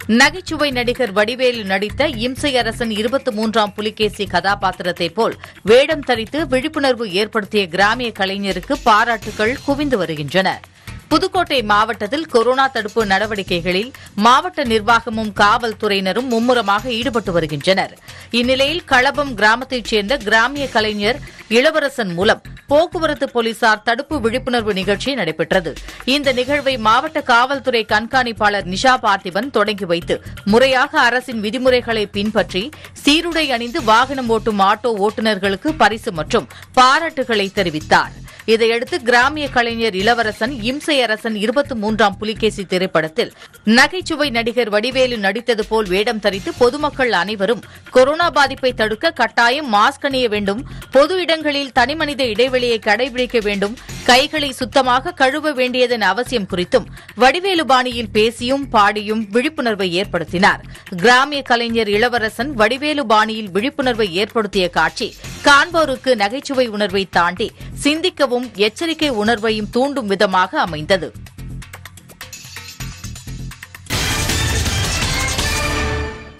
நகைச்சுவை நடிகர் வடிவேலு நடித்த இம்சை அரசன் இருபத்தி மூன்றாம் புலிகேசி கதாபாத்திரத்தை போல் வேடம் தரித்து விழிப்புணர்வு ஏற்படுத்திய கிராமிய கலைஞருக்கு பாராட்டுகள் குவிந்து வருகின்றன புதுக்கோட்டை மாவட்டத்தில் கொரோனா தடுப்பு நடவடிக்கைகளில் மாவட்ட நிர்வாகமும் காவல்துறையினரும் மும்முரமாக ஈடுபட்டு வருகின்றனர் இந்நிலையில் களபம் கிராமத்தைச் சேர்ந்த கிராமிய கலைஞர் இளவரசன் மூலம் போக்குவரத்து போலீசார் தடுப்பு விழிப்புணர்வு நிகழ்ச்சி நடைபெற்றது இந்த நிகழ்வை மாவட்ட காவல்துறை கண்காணிப்பாளர் நிஷா பார்த்திபன் தொடங்கி வைத்து முறையாக அரசின் விதிமுறைகளை பின்பற்றி சீருடை அணிந்து வாகனம் ஓட்டும் ஆட்டோ ஓட்டுநர்களுக்கு பரிசு மற்றும் பாராட்டுகளை தெரிவித்தார் இதையடுத்து கிராமிய கலைஞர் இளவரசன் இம்சை அரசன் இருபத்தி மூன்றாம் புலிகேசி திரைப்படத்தில் நகைச்சுவை நடிகர் வடிவேலு நடித்தது போல் வேடம் தரித்து பொதுமக்கள் அனைவரும் கொரோனா பாதிப்பை தடுக்க கட்டாயம் மாஸ்க் அணிய வேண்டும் பொது இடங்களில் தனிமனித இடைவெளியை கடைபிடிக்க வேண்டும் கைகளை சுத்தமாக கழுவ வேண்டியதன் அவசியம் குறித்தும் வடிவேலு பாணியில் பேசியும் பாடியும் விழிப்புணர்வை ஏற்படுத்தினார் கிராமிய கலைஞர் இளவரசன் வடிவேலு பாணியில் விழிப்புணர்வை ஏற்படுத்திய காட்சி காண்போருக்கு நகைச்சுவை உணர்வை தாண்டி சிந்திக்கவும் எச்சரிக்கை உணர்வையும் தூண்டும் விதமாக அமைந்தது